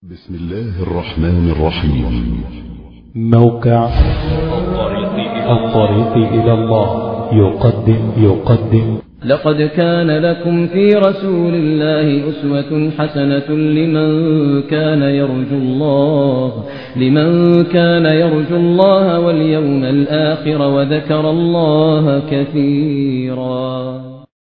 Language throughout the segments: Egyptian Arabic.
بسم الله الرحمن الرحيم موقع الطريق إلى الله يقدم يقدم لقد كان لكم في رسول الله أسوة حسنة لمن كان يرجو الله لمن كان يرجو الله واليوم الآخر وذكر الله كثيرا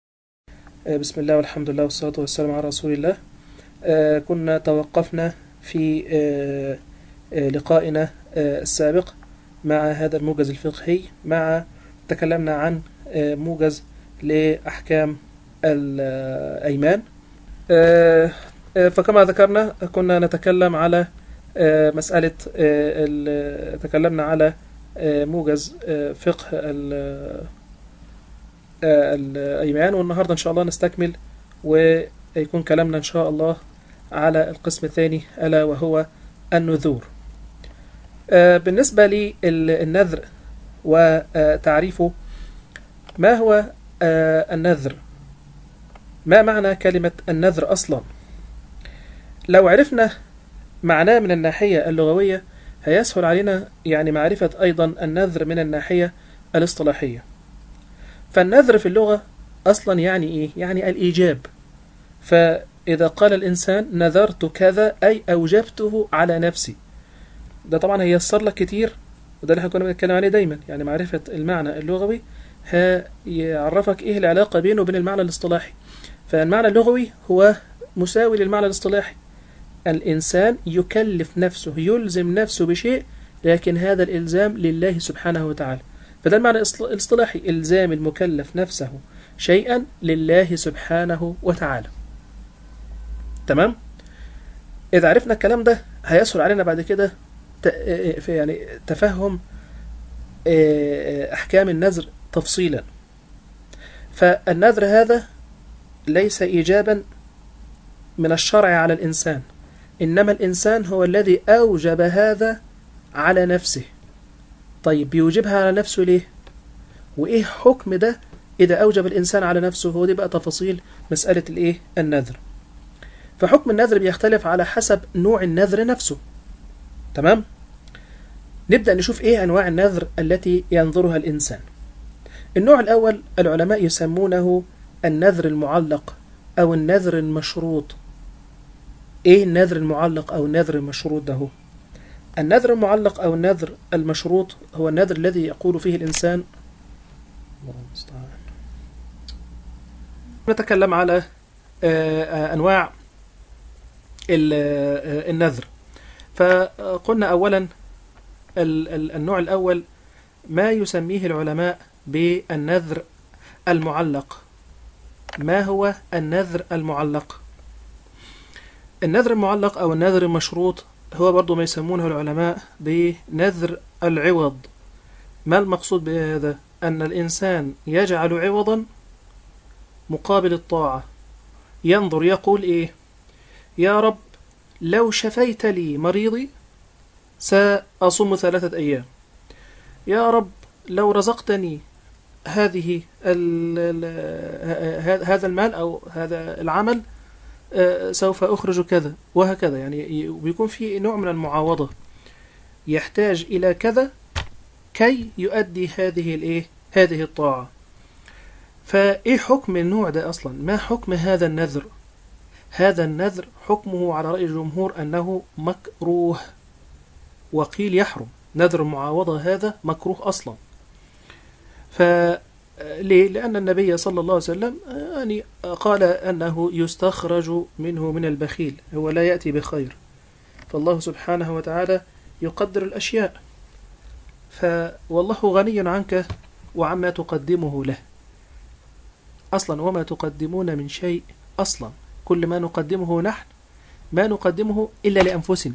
بسم الله والحمد لله والصلاة والسلام على رسول الله آه، كنا توقفنا في آه، آه، لقائنا آه، السابق مع هذا الموجز الفقهي مع تكلمنا عن آه، موجز لأحكام الأيمان آه، آه، فكما ذكرنا كنا نتكلم على آه، مسألة آه، ال- تكلمنا على آه، موجز آه، فقه ال- آه، الأيمان والنهاردة إن شاء الله نستكمل ويكون كلامنا إن شاء الله على القسم الثاني ألا وهو النذور آه، بالنسبة للنذر وتعريفه ما هو آه، النذر ما معنى كلمة النذر أصلا لو عرفنا معناه من الناحية اللغوية هيسهل علينا يعني معرفة أيضا النذر من الناحية الاصطلاحية فالنذر في اللغة أصلا يعني إيه؟ يعني الإيجاب فإذا قال الإنسان نذرت كذا أي أوجبته على نفسي ده طبعا هيسر لك كتير وده اللي احنا كنا بنتكلم عليه دايما يعني معرفة المعنى اللغوي هيعرفك ايه العلاقة بينه وبين المعنى الاصطلاحي فالمعنى اللغوي هو مساوي للمعنى الاصطلاحي الإنسان يكلف نفسه يلزم نفسه بشيء لكن هذا الإلزام لله سبحانه وتعالى فده المعنى الاصط- الاصطلاحي إلزام المكلف نفسه شيئا لله سبحانه وتعالى تمام إذا عرفنا الكلام ده هيسهل علينا بعد كده ت- في يعني تفهم آه، أحكام النذر تفصيلا فالنذر هذا ليس إيجابا من الشرع على الإنسان إنما الإنسان هو الذي أوجب هذا على نفسه طيب بيوجبها على نفسه ليه وإيه حكم ده إذا أوجب الإنسان على نفسه هو دي بقى تفاصيل مسألة الإيه النذر فحكم النذر بيختلف على حسب نوع النذر نفسه تمام نبدأ نشوف إيه أنواع النذر التي ينظرها الإنسان النوع الأول العلماء يسمونه النذر المعلق أو النذر المشروط إيه النذر المعلق أو النذر المشروط ده هو؟ النذر المعلق أو النذر المشروط هو النذر الذي يقول فيه الإنسان الله المستعان نتكلم على آه، آه، أنواع ال- آه، النذر فقلنا أولا ال- ال- النوع الأول ما يسميه العلماء بالنذر المعلق ما هو النذر المعلق النذر المعلق أو النذر المشروط هو برضو ما يسمونه العلماء بنذر العوض ما المقصود بهذا أن الإنسان يجعل عوضا مقابل الطاعة ينظر يقول إيه يا رب لو شفيت لي مريضي سأصوم ثلاثة أيام يا رب لو رزقتني هذه ال ال ه- هذا المال أو هذا العمل آه، سوف أخرج كذا وهكذا يعني ي- بيكون في نوع من المعاوضة يحتاج إلى كذا كي يؤدي هذه الإيه هذه الطاعة فإيه حكم النوع ده أصلا ما حكم هذا النذر هذا النذر حكمه على رأي الجمهور أنه مكروه وقيل يحرم نذر المعاوضة هذا مكروه أصلا ف ليه؟ لأن النبي صلى الله عليه وسلم يعني قال أنه يستخرج منه من البخيل هو لا يأتي بخير فالله سبحانه وتعالى يقدر الأشياء فوالله غني عنك وعما تقدمه له أصلا وما تقدمون من شيء أصلا كل ما نقدمه نحن ما نقدمه إلا لأنفسنا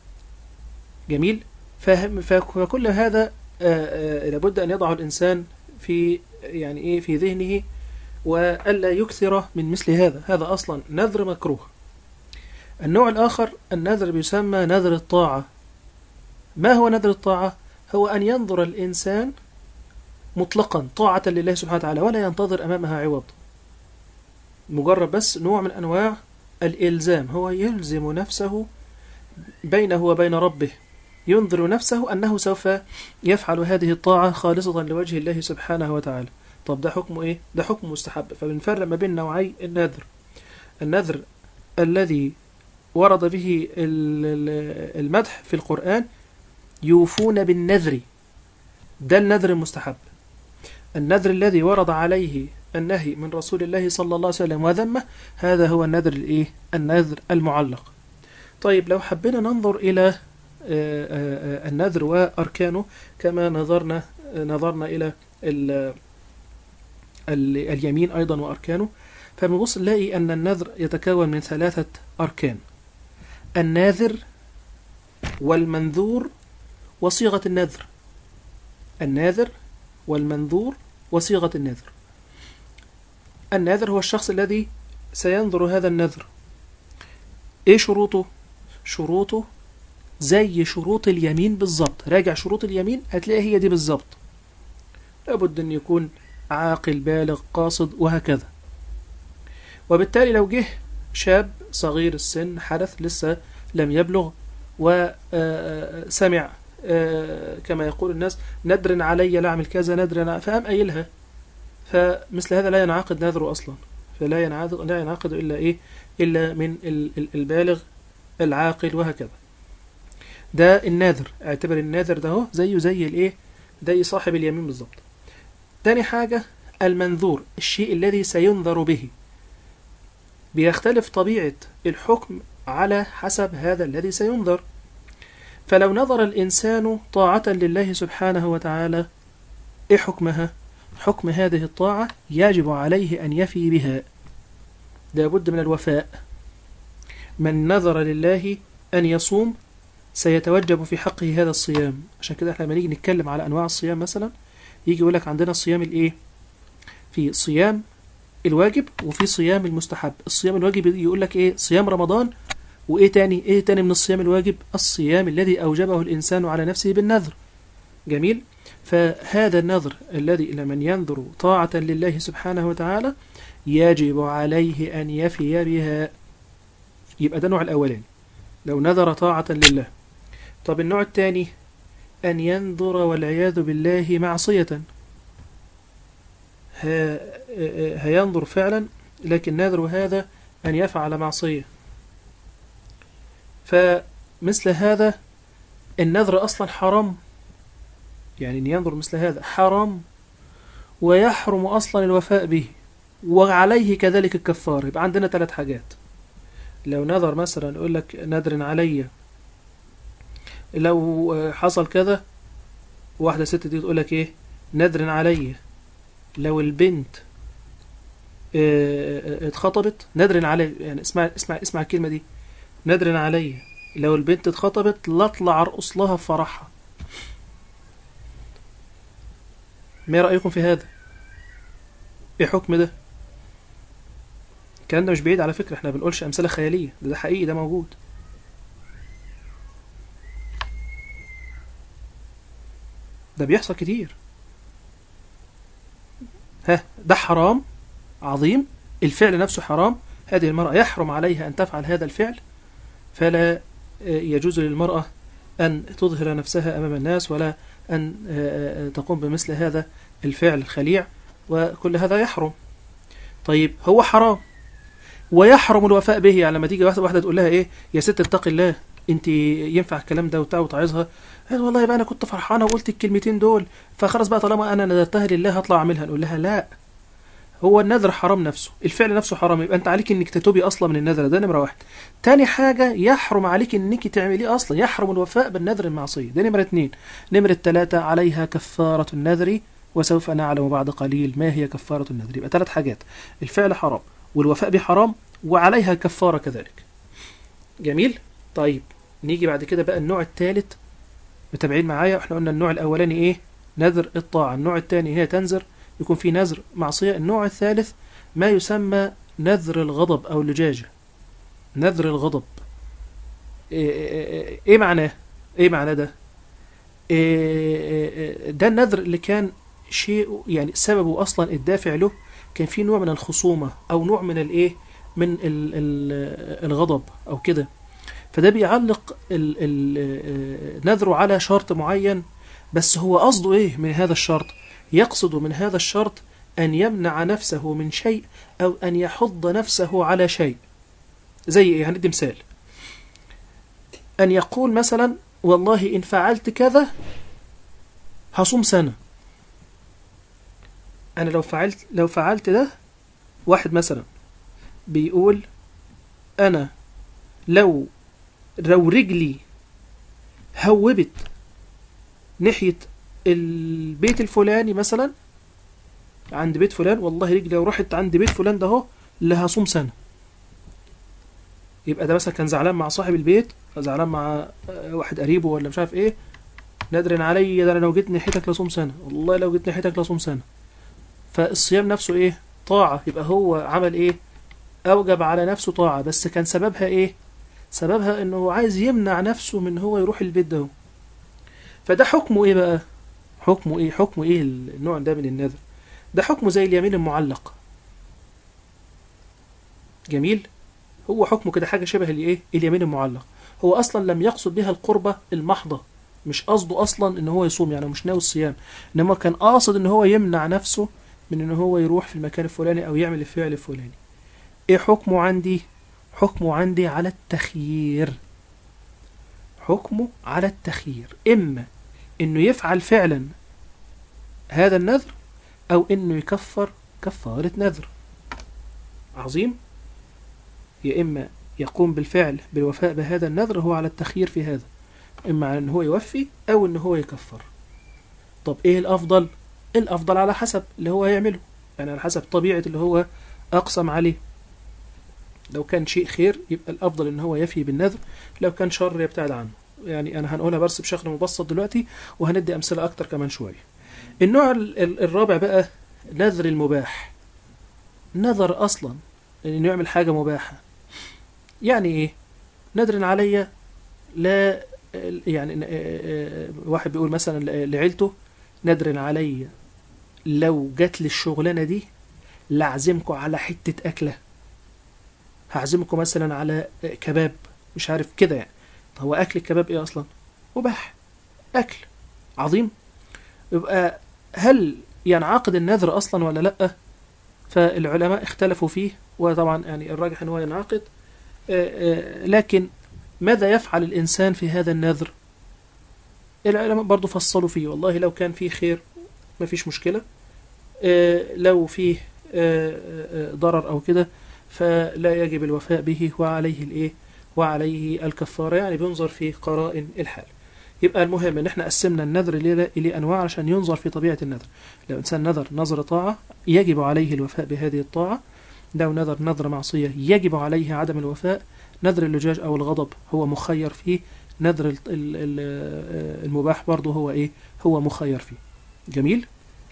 جميل فهم- فكل هذا آه، آه، لابد أن يضع الإنسان في يعني إيه في ذهنه وألا يكثر من مثل هذا هذا أصلا نذر مكروه النوع الآخر النذر بيسمى نذر الطاعة ما هو نذر الطاعة؟ هو أن ينظر الإنسان مطلقا طاعة لله سبحانه وتعالى ولا ينتظر أمامها عوض مجرد بس نوع من أنواع الإلزام هو يلزم نفسه بينه وبين ربه ينذر نفسه أنه سوف يفعل هذه الطاعة خالصة لوجه الله سبحانه وتعالى طب ده حكمه إيه؟ ده حكم مستحب فبنفرق ما بين نوعي النذر النذر الذي ورد به ال- ال- المدح في القرآن يوفون بالنذر ده النذر المستحب النذر الذي ورد عليه النهي من رسول الله صلى الله عليه وسلم وذمه هذا هو النذر الايه النذر المعلق طيب لو حبينا ننظر الى آه، آه، آه، النذر واركانه كما نظرنا نظرنا الى ال- ال- اليمين ايضا واركانه فبنبص نلاقي ان النذر يتكون من ثلاثه اركان الناذر والمنذور وصيغه النذر الناذر والمنذور وصيغه النذر الناذر هو الشخص الذي سينظر هذا النذر ايه شروطه شروطه زي شروط اليمين بالظبط راجع شروط اليمين هتلاقي هي دي بالظبط لابد ان يكون عاقل بالغ قاصد وهكذا وبالتالي لو جه شاب صغير السن حدث لسه لم يبلغ وسمع كما يقول الناس ندر علي لا اعمل كذا ندر فقام قايلها فمثل هذا لا ينعقد نذره اصلا فلا ينعقد لا ينعقد الا ايه الا من ال- ال- البالغ العاقل وهكذا ده الناذر اعتبر الناذر ده هو زيه زي الايه زي صاحب اليمين بالظبط تاني حاجة المنذور الشيء الذي سينذر به بيختلف طبيعة الحكم على حسب هذا الذي سينذر فلو نظر الإنسان طاعة لله سبحانه وتعالى إيه حكمها؟ حكم هذه الطاعة يجب عليه أن يفي بها لابد من الوفاء من نذر لله أن يصوم سيتوجب في حقه هذا الصيام عشان كده احنا لما نيجي نتكلم على أنواع الصيام مثلا يجي يقول لك عندنا الصيام الإيه؟ في صيام الواجب وفي صيام المستحب الصيام الواجب يقول لك إيه؟ صيام رمضان وإيه تاني؟ إيه تاني من الصيام الواجب؟ الصيام الذي أوجبه الإنسان على نفسه بالنذر جميل؟ فهذا النذر الذي لمن ينذر طاعة لله سبحانه وتعالى يجب عليه أن يفي بها يبقى ده النوع الأولاني لو نذر طاعة لله طب النوع الثاني أن ينذر والعياذ بالله معصية ه- هينظر فعلا لكن نذر هذا أن يفعل معصية فمثل هذا النذر أصلا حرام يعني أن ينظر مثل هذا حرام ويحرم أصلا الوفاء به وعليه كذلك الكفار يبقى عندنا ثلاث حاجات لو نذر مثلا يقول لك نذر علي لو حصل كذا واحدة ست دي تقول لك ايه نذر علي لو البنت اه، اه، اتخطبت نذر علي يعني اسمع اسمع اسمع الكلمة دي نذر علي لو البنت اتخطبت لا اطلع ارقص لها في فرحها ما رأيكم في هذا ايه حكم ده الكلام ده مش بعيد على فكرة احنا بنقولش أمثلة خيالية ده, ده حقيقي ده موجود ده بيحصل كتير ها ده حرام عظيم الفعل نفسه حرام هذه المرأة يحرم عليها أن تفعل هذا الفعل فلا آه، يجوز للمرأة أن تظهر نفسها أمام الناس ولا أن آه، آه، تقوم بمثل هذا الفعل الخليع وكل هذا يحرم طيب هو حرام ويحرم الوفاء به يعني لما تيجي واحده واحده تقول لها ايه يا ست اتقي الله انت ينفع الكلام ده وبتاع وتعظها قالت والله بقى انا كنت فرحانه وقلت الكلمتين دول فخلاص بقى طالما انا نذرتها لله هطلع اعملها نقول لها لا هو النذر حرام نفسه الفعل نفسه حرام يبقى انت عليك انك تتوبي اصلا من النذر ده نمره واحد تاني حاجه يحرم عليك انك تعمليه اصلا يحرم الوفاء بالنذر المعصيه ده نمره اتنين نمره ثلاثه عليها كفاره النذر وسوف نعلم بعد قليل ما هي كفاره النذر يبقى ثلاث حاجات الفعل حرام والوفاء به حرام وعليها كفارة كذلك جميل طيب نيجي بعد كده بقى النوع الثالث متابعين معايا احنا قلنا النوع الاولاني ايه نذر الطاعة النوع الثاني هي تنذر يكون في نذر معصية النوع الثالث ما يسمى نذر الغضب او اللجاجة نذر الغضب ايه, إيه, إيه معناه ايه معناه ده إيه إيه ده النذر اللي كان شيء يعني سببه اصلا الدافع له كان في نوع من الخصومة او نوع من الايه من ال ال الغضب او كده فده بيعلق ال- ال- آه، نذره على شرط معين بس هو قصده ايه من هذا الشرط يقصد من هذا الشرط أن يمنع نفسه من شيء أو أن يحض نفسه على شيء زي ايه هندي مثال أن يقول مثلا والله إن فعلت كذا هصوم سنة أنا لو فعلت لو فعلت ده واحد مثلا بيقول أنا لو لو رجلي هوبت ناحية البيت الفلاني مثلا عند بيت فلان والله رجلي لو رحت عند بيت فلان ده اهو لا هصوم سنة يبقى ده مثلا كان زعلان مع صاحب البيت زعلان مع آه، واحد قريبه ولا مش عارف ايه نادر علي ده انا لو جيت ناحيتك لصوم سنة والله لو جيت ناحيتك لصوم سنة فالصيام نفسه ايه طاعة يبقى هو عمل ايه اوجب على نفسه طاعة بس كان سببها ايه سببها انه عايز يمنع نفسه من هو يروح البيت ده فده حكمه ايه بقى حكمه ايه حكمه ايه النوع ده من النذر ده حكمه زي اليمين المعلق جميل هو حكمه كده حاجة شبه الايه اليمين المعلق هو اصلا لم يقصد بها القربة المحضة مش قصده اصلا ان هو يصوم يعني مش ناوي الصيام انما كان قاصد ان هو يمنع نفسه من ان هو يروح في المكان الفلاني او يعمل الفعل الفلاني ايه حكمه عندي حكمه عندي على التخيير حكمه على التخيير اما انه يفعل فعلا هذا النذر او انه يكفر كفارة نذر عظيم يا اما يقوم بالفعل بالوفاء بهذا النذر هو على التخيير في هذا اما على ان هو يوفي او ان هو يكفر طب ايه الافضل الافضل على حسب اللي هو هيعمله يعني على حسب طبيعة اللي هو اقسم عليه لو كان شيء خير يبقى الافضل ان هو يفي بالنذر لو كان شر يبتعد عنه يعني انا هنقولها بس بشكل مبسط دلوقتي وهندي امثله اكتر كمان شويه النوع ال- ال- الرابع بقى نذر المباح نذر اصلا انه يعمل حاجه مباحه يعني ايه نذر علي لا يعني آه، آه، واحد بيقول مثلا ل- لعيلته نذر علي لو جات لي الشغلانه دي لأعزمكم على حته اكله هعزمكم مثلا على كباب مش عارف كده يعني طب هو اكل الكباب ايه اصلا مباح اكل عظيم يبقى هل ينعقد النذر اصلا ولا لا فالعلماء اختلفوا فيه وطبعا يعني الراجح ان هو ينعقد آه، آه، لكن ماذا يفعل الانسان في هذا النذر العلماء برضو فصلوا فيه والله لو كان فيه خير ما فيش مشكلة آه، لو فيه آه، آه، ضرر او كده فلا يجب الوفاء به وعليه الايه وعليه الكفارة يعني بينظر في قرائن الحال يبقى المهم ان احنا قسمنا النذر الى الى انواع عشان ينظر في طبيعة النذر لو انسان نذر نذر طاعة يجب عليه الوفاء بهذه الطاعة لو نذر نذر معصية يجب عليه عدم الوفاء نذر اللجاج او الغضب هو مخير فيه نذر ال- ال- ال- المباح برضه هو ايه هو مخير فيه جميل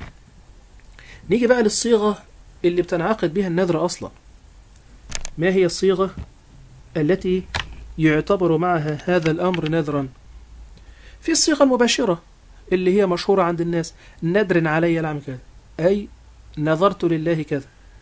نيجي بقى للصيغة اللي بتنعقد بها النذر اصلا ما هي الصيغة التي يعتبر معها هذا الأمر نذرا في الصيغة المباشرة اللي هي مشهورة عند الناس نذر علي العمل كذا أي نذرت لله كذا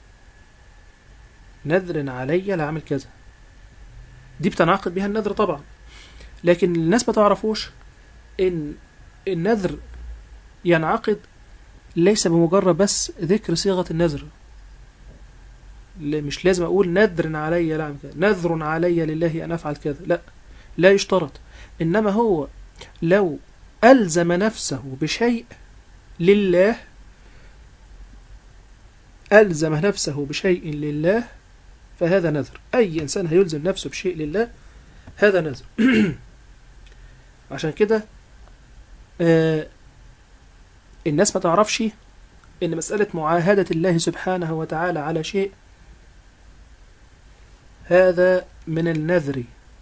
نذر علي العمل كذا دي بتنعقد بها النذر طبعا لكن الناس ما تعرفوش ان النذر ينعقد ليس بمجرد بس ذكر صيغة النذر لا- مش لازم اقول نذر علي لا أعمل كذا نذر علي لله ان افعل كذا لا لا يشترط انما هو لو الزم نفسه بشيء لله الزم نفسه بشيء لله فهذا نذر اي انسان هيلزم نفسه بشيء لله هذا نذر عشان كده آه الناس ما تعرفش ان مسألة معاهدة الله سبحانه وتعالى على شيء هذا من النذر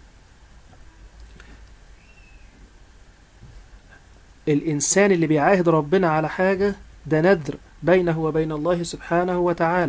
الإنسان اللي بيعاهد ربنا على حاجة ده نذر بينه وبين الله سبحانه وتعالى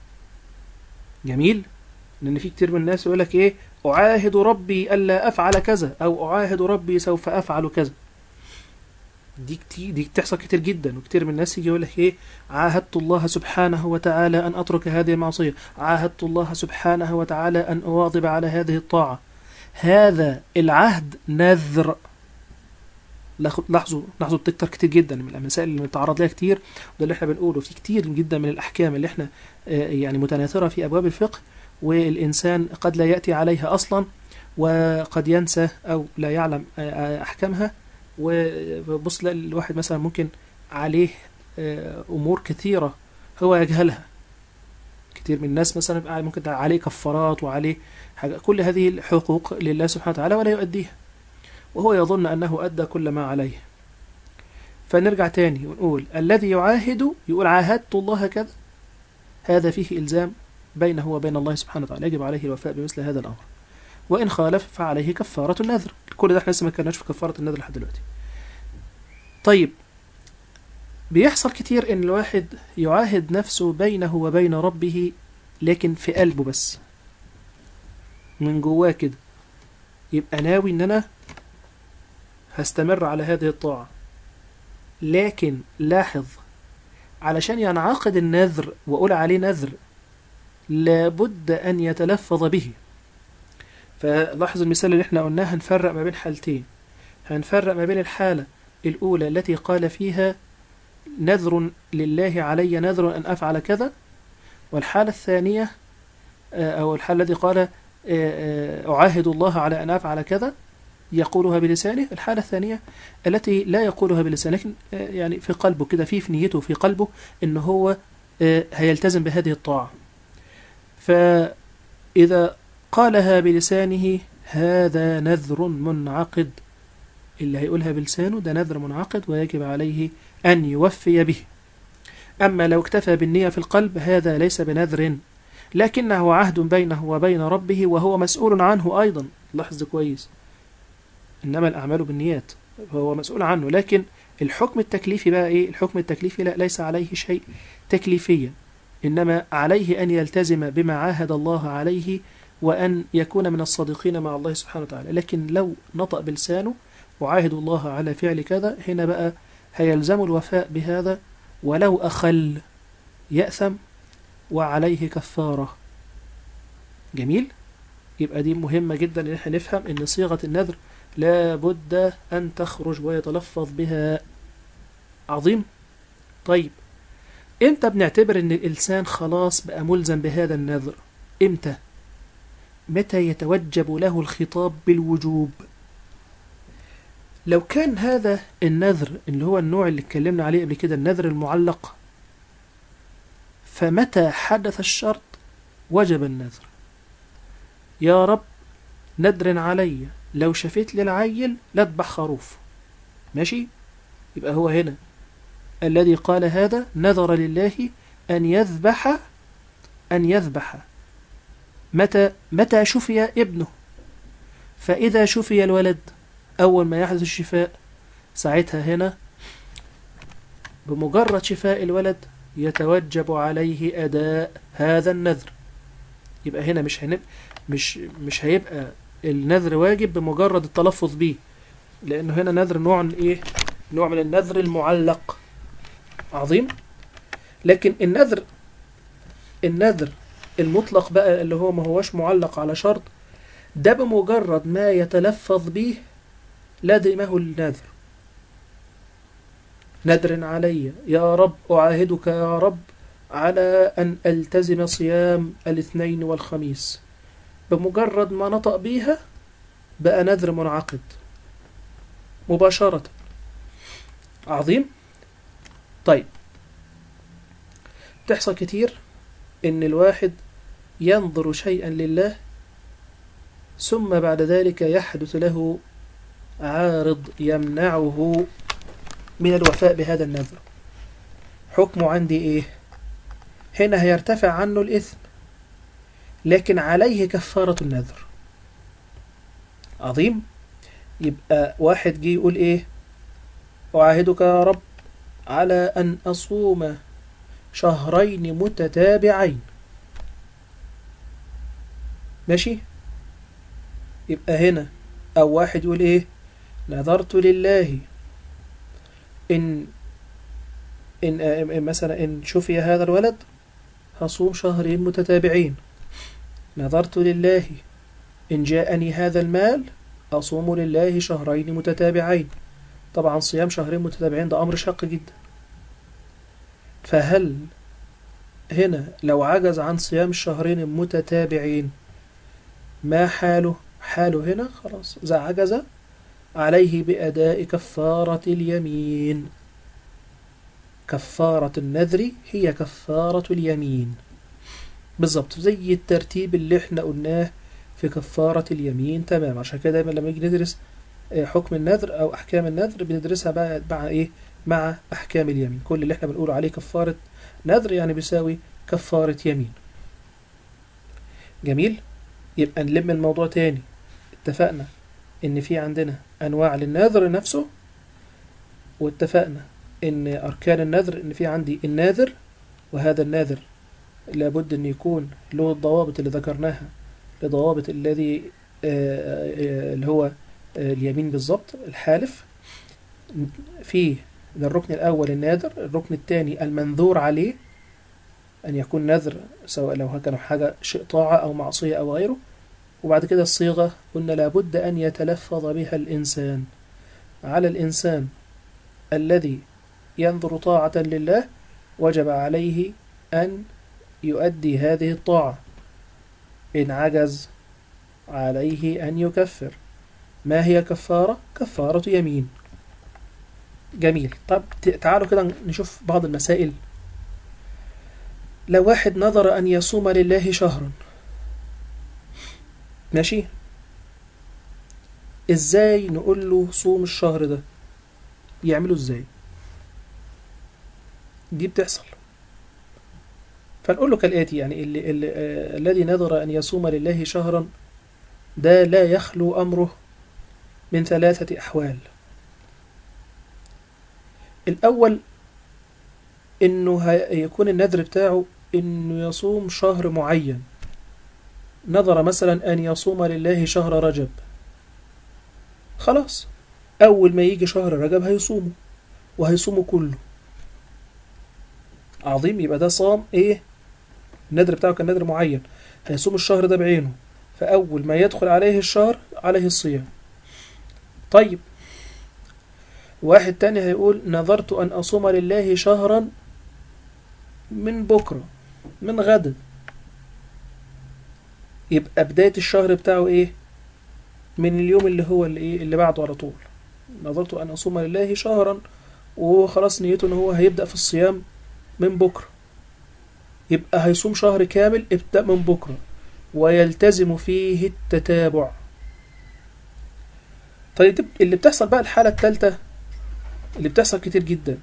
جميل لأن في كتير من الناس يقول لك إيه أعاهد ربي ألا أفعل كذا أو أعاهد ربي سوف أفعل كذا دي كتير دي بتحصل كتير جدا وكتير من الناس يجي يقول لك ايه عاهدت الله سبحانه وتعالى ان اترك هذه المعصيه عاهدت الله سبحانه وتعالى ان اواظب على هذه الطاعه هذا العهد نذر لاخ- لاحظوا لاحظوا بتكتر كتير جدا من المسائل اللي بنتعرض لها كتير وده اللي احنا بنقوله في كتير جدا من الاحكام اللي احنا آه، يعني متناثره في ابواب الفقه والانسان قد لا ياتي عليها اصلا وقد ينسى او لا يعلم آه، آه، احكامها وبص لا الواحد مثلا ممكن عليه آه، امور كثيره هو يجهلها كتير من الناس مثلا يبقى ممكن ده عليه كفارات وعليه حاجة كل هذه الحقوق لله سبحانه وتعالى ولا يؤديها وهو يظن أنه أدى كل ما عليه فنرجع تاني ونقول الذي يعاهد يقول عاهدت الله كذا هذا فيه إلزام بينه وبين الله سبحانه وتعالى يجب عليه الوفاء بمثل هذا الأمر وإن خالف فعليه كفارة النذر كل ده احنا لسه ما كناش في كفارة النذر لحد دلوقتي طيب بيحصل كتير ان الواحد يعاهد نفسه بينه وبين ربه لكن في قلبه بس من جواه كده يبقى ناوي ان انا هستمر على هذه الطاعة لكن لاحظ علشان ينعقد النذر واقول عليه نذر لابد ان يتلفظ به فلاحظ المثال اللي احنا قلناه هنفرق ما بين حالتين هنفرق ما بين الحالة الأولى التي قال فيها نذر لله علي نذر أن أفعل كذا والحالة الثانية آه، أو الحالة التي قال آه، آه، أعاهد الله على أن أفعل كذا يقولها بلسانه الحالة الثانية التي لا يقولها بلسانه لكن آه، يعني في قلبه كده في في نيته في قلبه إن هو آه، هيلتزم بهذه الطاعة فإذا قالها بلسانه هذا نذر منعقد اللي هيقولها بلسانه ده نذر منعقد ويجب عليه أن يوفي به أما لو اكتفى بالنية في القلب هذا ليس بنذر لكنه عهد بينه وبين ربه وهو مسؤول عنه أيضا لاحظ كويس إنما الأعمال بالنيات فهو مسؤول عنه لكن الحكم التكليفي بقى إيه الحكم التكليفي لا ليس عليه شيء تكليفيا إنما عليه أن يلتزم بما عاهد الله عليه وأن يكون من الصادقين مع الله سبحانه وتعالى لكن لو نطق بلسانه وعاهد الله على فعل كذا هنا بقى هيلزم الوفاء بهذا ولو أخل يأثم وعليه كفارة جميل يبقى دي مهمة جدا ان احنا نفهم ان صيغة النذر لا بد ان تخرج ويتلفظ بها عظيم طيب امتى بنعتبر ان الانسان خلاص بقى ملزم بهذا النذر امتى متى يتوجب له الخطاب بالوجوب لو كان هذا النذر اللي هو النوع اللي اتكلمنا عليه قبل كده النذر المعلق فمتى حدث الشرط وجب النذر يا رب ندر علي لو شفيت لي العيل لا اذبح خروف ماشي يبقى هو هنا الذي قال هذا نذر لله أن يذبح أن يذبح متى متى شفي ابنه فإذا شفي الولد أول ما يحدث الشفاء ساعتها هنا بمجرد شفاء الولد يتوجب عليه أداء هذا النذر يبقى هنا مش هنب... مش مش هيبقى النذر واجب بمجرد التلفظ به لأنه هنا نذر نوع من إيه نوع من النذر المعلق عظيم لكن النذر النذر المطلق بقى اللي هو ما هوش معلق على شرط ده بمجرد ما يتلفظ به لازمه النذر نذر علي يا رب أعاهدك يا رب على أن ألتزم صيام الاثنين والخميس بمجرد ما نطق بيها بقى نذر منعقد مباشرة عظيم طيب تحصل كتير ان الواحد ينظر شيئا لله ثم بعد ذلك يحدث له عارض يمنعه من الوفاء بهذا النذر حكمه عندي ايه هنا هيرتفع عنه الإثم لكن عليه كفارة النذر عظيم يبقى واحد جه يقول ايه أعاهدك يا رب على أن أصوم شهرين متتابعين ماشي يبقى هنا أو واحد يقول إيه نذرت لله إن إن إن مثلا إن شفي هذا الولد هصوم شهرين متتابعين نذرت لله إن جاءني هذا المال أصوم لله شهرين متتابعين طبعا صيام شهرين متتابعين ده أمر شاق جدا فهل هنا لو عجز عن صيام الشهرين المتتابعين ما حاله حاله هنا خلاص إذا عجز عليه بأداء كفارة اليمين كفارة النذر هي كفارة اليمين بالظبط زي الترتيب اللي احنا قلناه في كفارة اليمين تمام عشان كده دايما لما نيجي ندرس آه، حكم النذر أو أحكام النذر بندرسها بقى مع إيه مع أحكام اليمين كل اللي احنا بنقول عليه كفارة نذر يعني بيساوي كفارة يمين جميل يبقى نلم الموضوع تاني اتفقنا ان في عندنا انواع للنذر نفسه واتفقنا ان اركان النذر ان في عندي الناذر وهذا الناذر لابد ان يكون له الضوابط اللي ذكرناها لضوابط الذي آه، آه، اللي هو آه، اليمين بالظبط الحالف في ده الركن الأول النادر الركن الثاني المنذور عليه أن يكون نذر سواء لو كان حاجة شيء طاعة أو معصية أو غيره وبعد كده الصيغة قلنا لابد أن يتلفظ بها الإنسان على الإنسان الذي ينظر طاعة لله وجب عليه أن يؤدي هذه الطاعة إن عجز عليه أن يكفر ما هي كفارة؟ كفارة يمين جميل طب ت- تعالوا كده نشوف بعض المسائل لو واحد نظر أن يصوم لله شهرا ماشي ازاي نقول له صوم الشهر ده يعمله ازاي دي بتحصل فنقول له كالآتي يعني اللي اللي آه الذي نذر أن يصوم لله شهرا ده لا يخلو أمره من ثلاثة أحوال الأول إنه هي- يكون النذر بتاعه إنه يصوم شهر معين نذر مثلا أن يصوم لله شهر رجب خلاص أول ما يجي شهر رجب هيصومه وهيصومه كله عظيم يبقى ده صام إيه النذر بتاعه كان نذر معين هيصوم الشهر ده بعينه فأول ما يدخل عليه الشهر عليه الصيام طيب واحد تاني هيقول نذرت أن أصوم لله شهرا من بكرة من غد يبقى بداية الشهر بتاعه إيه من اليوم اللي هو اللي, إيه اللي بعده على طول نذرت أن أصوم لله شهرا وهو خلاص نيته إن هو هيبدأ في الصيام من بكرة يبقى هيصوم شهر كامل ابدأ من بكرة ويلتزم فيه التتابع طيب اللي بتحصل بقى الحالة الثالثة اللي بتحصل كتير جدا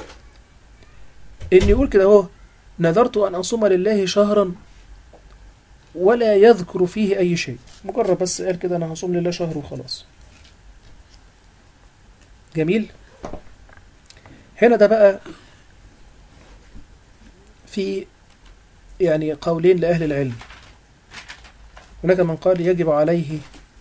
إن يقول كده هو نذرت أن أصوم لله شهرا ولا يذكر فيه أي شيء مجرد بس قال كده أنا هصوم لله شهر وخلاص جميل هنا ده بقى في يعني قولين لأهل العلم هناك من قال يجب عليه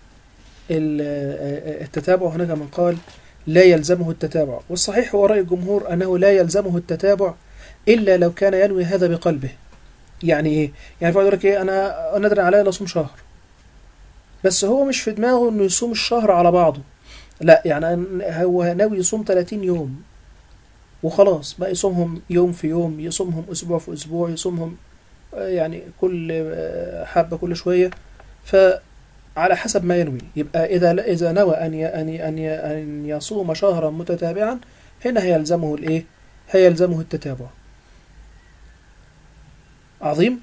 ال- التتابع وهناك من قال لا يلزمه التتابع والصحيح هو رأي الجمهور أنه لا يلزمه التتابع إلا لو كان ينوي هذا بقلبه يعني إيه؟ يعني فقد يقول لك إيه أنا ندري عليا لا أصوم شهر بس هو مش في دماغه إنه يصوم الشهر على بعضه لا يعني هو ناوي يصوم 30 يوم وخلاص بقى يصومهم يوم في يوم يصومهم أسبوع في أسبوع يصومهم آه، يعني كل آه، حبة كل شوية فعلى حسب ما ينوي يبقى إذا إذا نوى أن ي- أن ي- أن ي- أن يصوم شهرا متتابعا هنا هيلزمه الإيه؟ هيلزمه التتابع عظيم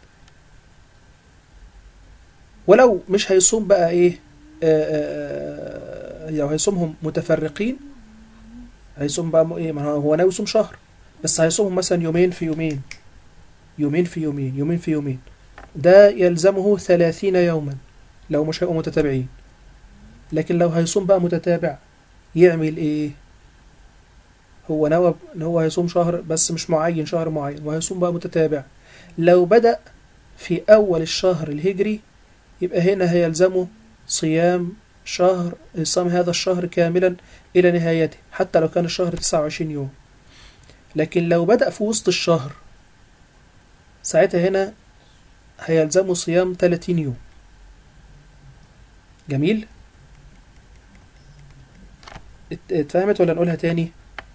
ولو مش هيصوم بقى إيه آه، آه، آه، لو هيصومهم متفرقين هيصوم بقى م- إيه ما هو هو ناوي يصوم شهر بس هيصومهم مثلا يومين في يومين يومين في يومين يومين في يومين ده يلزمه ثلاثين يوما لو مش هيبقوا متتابعين لكن لو هيصوم بقى متتابع يعمل ايه هو نوى ان هو هيصوم شهر بس مش معين شهر معين وهيصوم بقى متتابع لو بدأ في أول الشهر الهجري يبقى هنا هيلزمه صيام شهر صيام هذا الشهر كاملا إلى نهايته حتى لو كان الشهر 29 يوم لكن لو بدأ في وسط الشهر ساعتها هنا هيلزمه صيام 30 يوم جميل ات- اتفهمت ولا نقولها تاني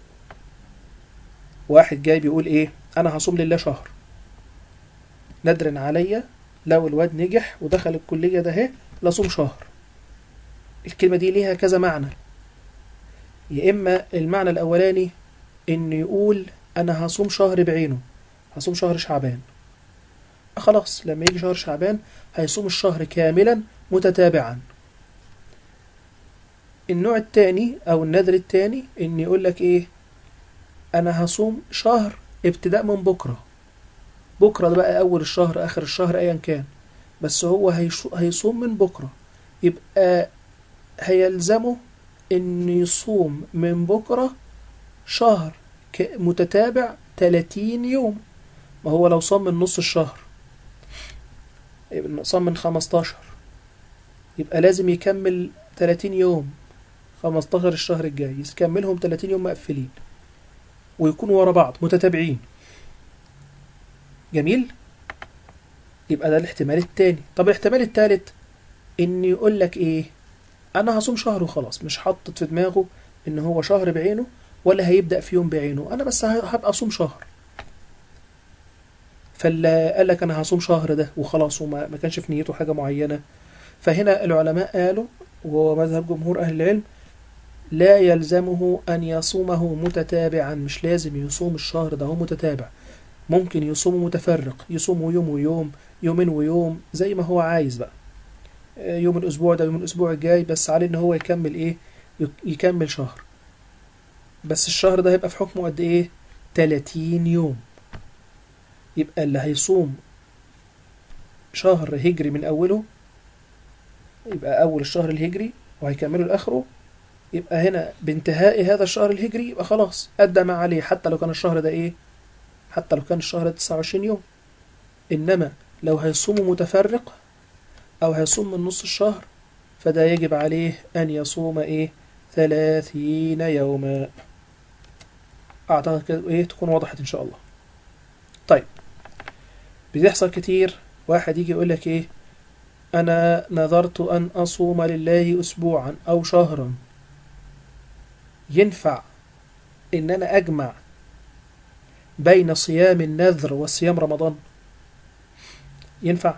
واحد جاي بيقول ايه انا هصوم لله شهر ندر عليا لو الواد نجح ودخل الكلية ده اهي لصوم شهر الكلمة دي ليها كذا معنى يا إما المعنى الأولاني إنه يقول أنا هصوم شهر بعينه هصوم شهر شعبان خلاص لما يجي شهر شعبان هيصوم الشهر كاملا متتابعا النوع التاني أو النذر التاني إن يقول لك إيه أنا هصوم شهر ابتداء من بكرة بكرة ده بقى أول الشهر آخر الشهر أيا كان بس هو هيشو- هيصوم من بكرة يبقى هيلزمه إن يصوم من بكرة شهر ك- متتابع 30 يوم ما هو لو صام من نص الشهر يبقى صام من 15 يبقى لازم يكمل 30 يوم 15 الشهر الجاي يكملهم 30 يوم مقفلين ويكونوا ورا بعض متتابعين جميل يبقى ده الاحتمال التاني طب الاحتمال التالت ان يقول لك ايه انا هصوم شهر وخلاص مش حاطط في دماغه ان هو شهر بعينه ولا هيبدأ في يوم بعينه انا بس ه- هبقى اصوم شهر فاللي قال لك انا هصوم شهر ده وخلاص وما ما كانش في نيته حاجة معينة فهنا العلماء قالوا وهو مذهب جمهور اهل العلم لا يلزمه ان يصومه متتابعا مش لازم يصوم الشهر ده هو متتابع ممكن يصوم متفرق يصوم يوم ويوم يومين ويوم زي ما هو عايز بقى آه، يوم الأسبوع ده يوم الأسبوع الجاي بس عليه إن هو يكمل إيه يك- يكمل شهر بس الشهر ده هيبقى في حكمه قد إيه 30 يوم يبقى اللي هيصوم شهر هجري من أوله يبقى أول الشهر الهجري وهيكمله لآخره يبقى هنا بانتهاء هذا الشهر الهجري يبقى خلاص أدى ما عليه حتى لو كان الشهر ده إيه حتى لو كان الشهر ده 29 يوم إنما لو هيصوم متفرق أو هيصوم من نص الشهر فده يجب عليه أن يصوم إيه ثلاثين يوما أعتقد كده إيه تكون وضحت إن شاء الله طيب بيحصل كتير واحد يجي يقول لك إيه أنا نذرت أن أصوم لله أسبوعا أو شهرا ينفع إن أنا أجمع بين صيام النذر وصيام رمضان ينفع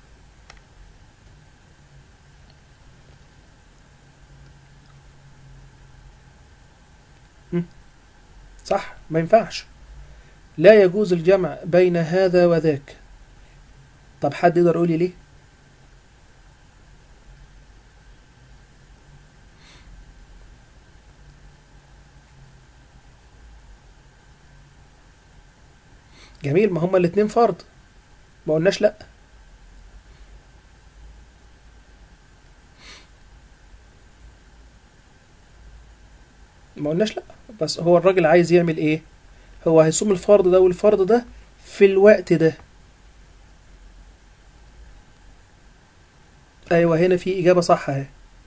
مم. صح ما ينفعش لا يجوز الجمع بين هذا وذاك طب حد يقدر يقول لي ليه جميل ما هما الاتنين فرض ما قلناش لا ما قلناش لا بس هو الراجل عايز يعمل ايه هو هيصوم الفرض ده والفرض ده في الوقت ده ايوه هنا في اجابه صح اهي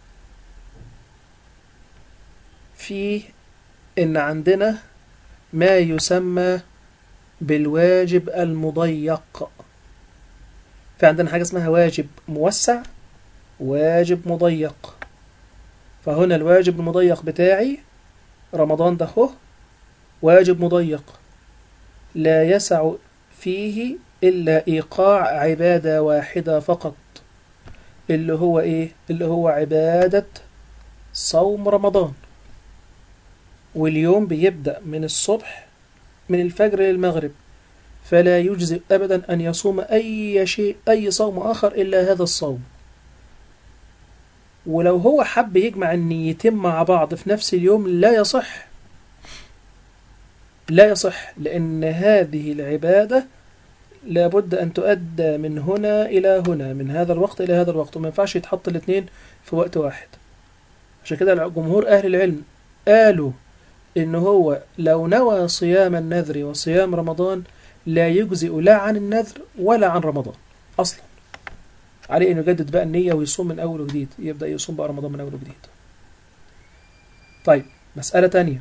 في ان عندنا ما يسمى بالواجب المضيق في عندنا حاجه اسمها واجب موسع واجب مضيق فهنا الواجب المضيق بتاعي رمضان ده هو واجب مضيق لا يسع فيه إلا إيقاع عبادة واحدة فقط اللي هو إيه؟ اللي هو عبادة صوم رمضان واليوم بيبدأ من الصبح من الفجر للمغرب فلا يجزئ أبدا أن يصوم أي شيء أي صوم آخر إلا هذا الصوم ولو هو حب يجمع النيتين مع بعض في نفس اليوم لا يصح لا يصح لأن هذه العبادة لابد أن تؤدى من هنا إلى هنا من هذا الوقت إلى هذا الوقت وما ينفعش يتحط الاثنين في وقت واحد عشان كده جمهور أهل العلم قالوا إن هو لو نوى صيام النذر وصيام رمضان لا يجزئ لا عن النذر ولا عن رمضان أصلا عليه انه يجدد بقى النية ويصوم من اول وجديد يبدأ يصوم بقى رمضان من اول وجديد طيب مسألة تانية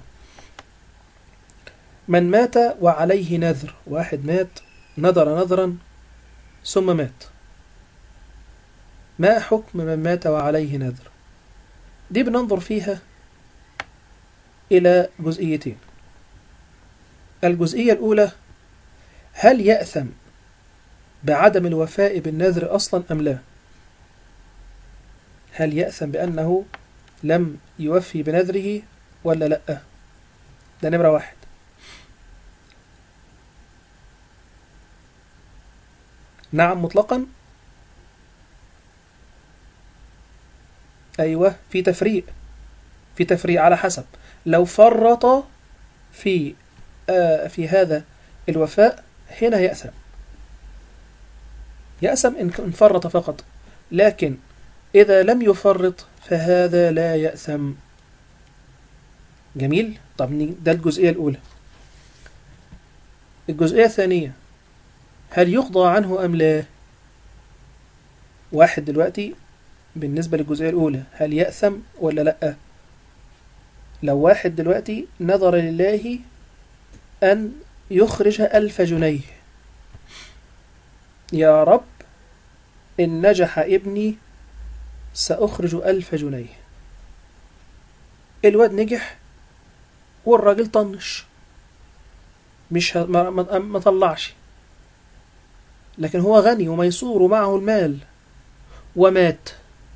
من مات وعليه نذر واحد مات نذر نذرا ثم مات ما حكم من مات وعليه نذر دي بننظر فيها إلى جزئيتين الجزئية الأولى هل يأثم بعدم الوفاء بالنذر أصلا أم لا هل يأثم بأنه لم يوفي بنذره ولا لأ ده نمرة واحد نعم مطلقا أيوة في تفريق في تفريق على حسب لو فرط في آه في هذا الوفاء هنا يأثم يأثم إن إن فرط فقط لكن إذا لم يفرط فهذا لا يأثم جميل طب ن- ده الجزئية الأولى الجزئية الثانية هل يقضى عنه أم لا واحد دلوقتي بالنسبة للجزئية الأولى هل يأثم ولا لأ لو واحد دلوقتي نظر لله أن يخرج ألف جنيه يا رب إن نجح ابني سأخرج ألف جنيه الواد نجح والراجل طنش مش ه... ما... ما... ما طلعش لكن هو غني وميسور ومعه المال ومات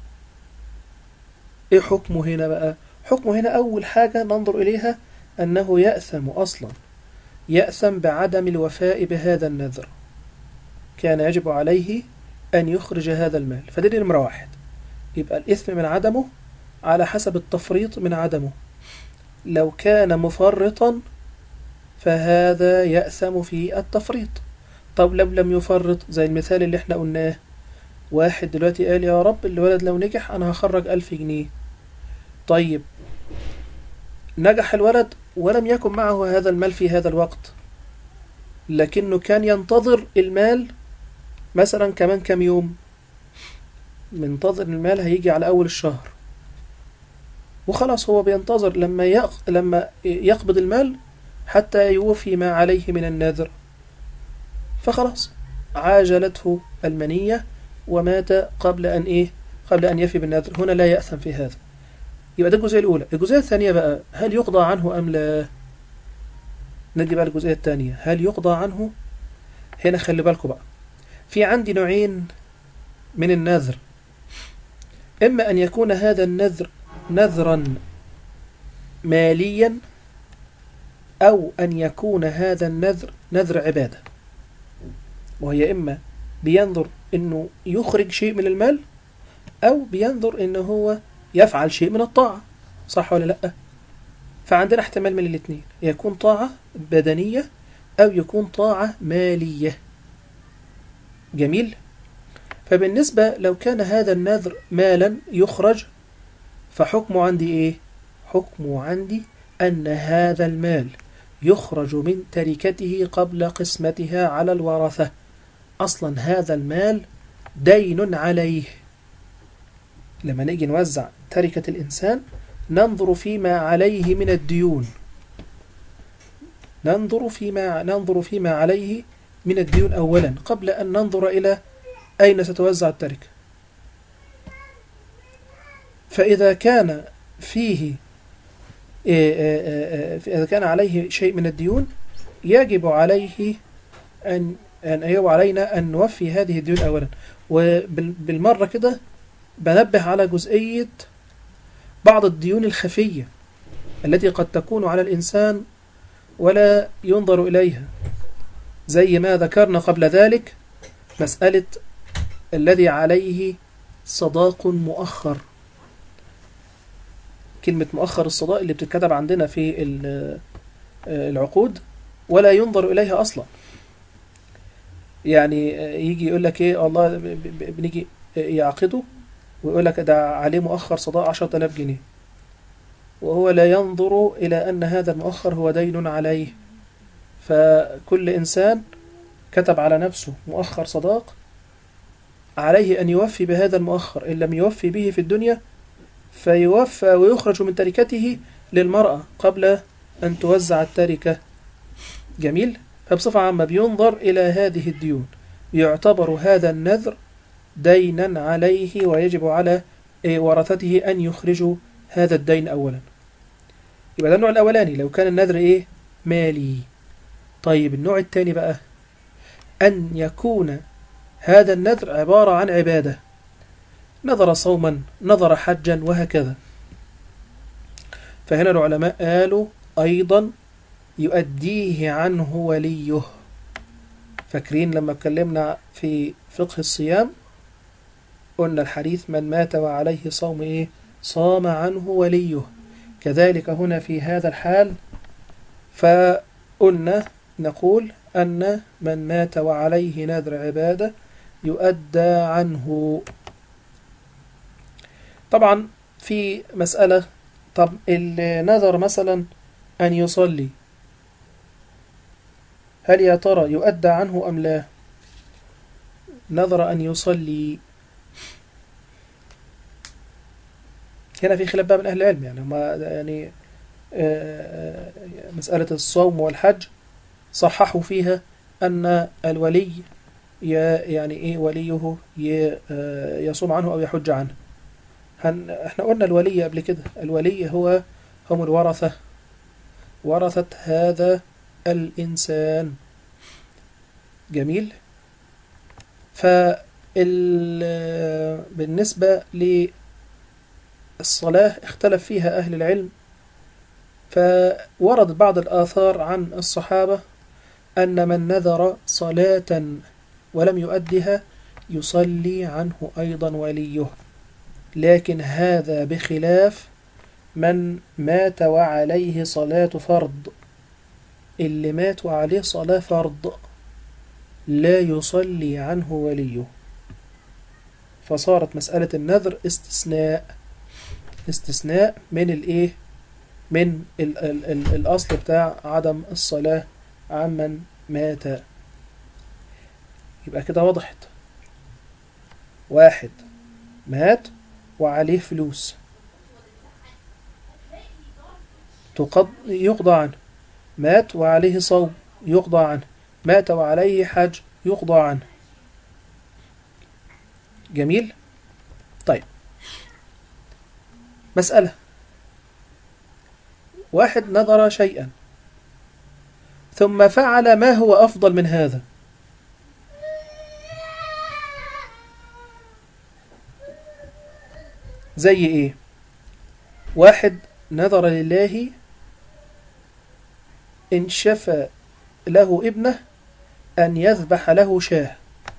ايه حكمه هنا بقى حكمه هنا اول حاجة ننظر اليها انه يأثم اصلا يأثم بعدم الوفاء بهذا النذر كان يجب عليه ان يخرج هذا المال فدي نمرة واحد يبقى الاثم من عدمه على حسب التفريط من عدمه لو كان مفرطا فهذا يأثم في التفريط طب لو لم يفرط زي المثال اللي احنا قلناه واحد دلوقتي قال يا رب الولد لو نجح انا هخرج ألف جنيه طيب نجح الولد ولم يكن معه هذا المال في هذا الوقت لكنه كان ينتظر المال مثلا كمان كم يوم منتظر المال هيجي على أول الشهر وخلاص هو بينتظر لما يق... لما يقبض المال حتى يوفي ما عليه من النذر فخلاص عاجلته المنية ومات قبل أن إيه قبل أن يفي بالنذر هنا لا يأثم في هذا يبقى ده الجزئية الأولى الجزئية الثانية بقى هل يقضى عنه أم لا نجي بقى الجزئية الثانية هل يقضى عنه هنا خلي بالكم بقى في عندي نوعين من النذر إما أن يكون هذا النذر نذرا ماليا أو أن يكون هذا النذر نذر عبادة وهي إما بينظر إنه يخرج شيء من المال أو بينظر إنه هو يفعل شيء من الطاعة صح ولا لأ فعندنا احتمال من الاثنين يكون طاعة بدنية أو يكون طاعة مالية جميل فبالنسبة لو كان هذا النذر مالا يخرج فحكمه عندي إيه حكمه عندي أن هذا المال يخرج من تركته قبل قسمتها على الورثة أصلا هذا المال دين عليه لما نيجي نوزع تركة الإنسان ننظر فيما عليه من الديون ننظر فيما ننظر فيما عليه من الديون أولا قبل أن ننظر إلى أين ستوزع التركة فإذا كان فيه إذا كان عليه شيء من الديون يجب عليه أن أن يجب علينا أن نوفي هذه الديون أولا وبالمرة كده بنبه على جزئية بعض الديون الخفية التي قد تكون على الإنسان ولا ينظر إليها زي ما ذكرنا قبل ذلك مسألة الذي عليه صداق مؤخر كلمة مؤخر الصداق اللي بتتكتب عندنا في العقود ولا ينظر إليها أصلا يعني يجي يقول لك ايه الله بنيجي يعقده ويقول لك ده عليه مؤخر صداق 10000 جنيه وهو لا ينظر إلى أن هذا المؤخر هو دين عليه فكل إنسان كتب على نفسه مؤخر صداق عليه أن يوفي بهذا المؤخر إن لم يوفي به في الدنيا فيوفى ويخرج من تركته للمرأة قبل أن توزع التركة جميل فبصفة عامة بينظر إلى هذه الديون يعتبر هذا النذر دينا عليه ويجب على إيه، ورثته أن يخرجوا هذا الدين أولا يبقى ده النوع الأولاني لو كان النذر إيه مالي طيب النوع الثاني بقى أن يكون هذا النذر عبارة عن عبادة نظر صوما نظر حجا وهكذا فهنا العلماء قالوا أيضا يؤديه عنه وليه فاكرين لما اتكلمنا في فقه الصيام قلنا الحديث من مات وعليه صوم إيه صام عنه وليه كذلك هنا في هذا الحال فقلنا نقول أن من مات وعليه نذر عبادة يؤدى عنه طبعا في مسألة طب النذر مثلا أن يصلي هل يا ترى يؤدى عنه أم لا نذر أن يصلي هنا في خلاف بقى من أهل العلم يعني ما يعني آه، مسألة الصوم والحج صححوا فيها أن الولي ي- يعني إيه وليه ي- آه، يصوم عنه أو يحج عنه هن احنا قلنا الولي قبل كده الولي هو هم الورثة ورثة هذا الإنسان جميل فال بالنسبة للصلاة اختلف فيها أهل العلم فورد بعض الآثار عن الصحابة أن من نذر صلاة ولم يؤدها يصلي عنه أيضا وليه لكن هذا بخلاف من مات وعليه صلاة فرض اللي مات وعليه صلاة فرض لا يصلي عنه وليه فصارت مسألة النذر استثناء استثناء من الايه من ال ال ال الأصل بتاع عدم الصلاة عمن مات يبقى كده وضحت واحد مات وعليه فلوس تقض يقضى عنه مات وعليه صوم يقضى عنه مات وعليه حج يقضى عنه جميل طيب مسألة واحد نظر شيئا ثم فعل ما هو أفضل من هذا زي إيه واحد نظر لله إن شفى له ابنه أن يذبح له شاه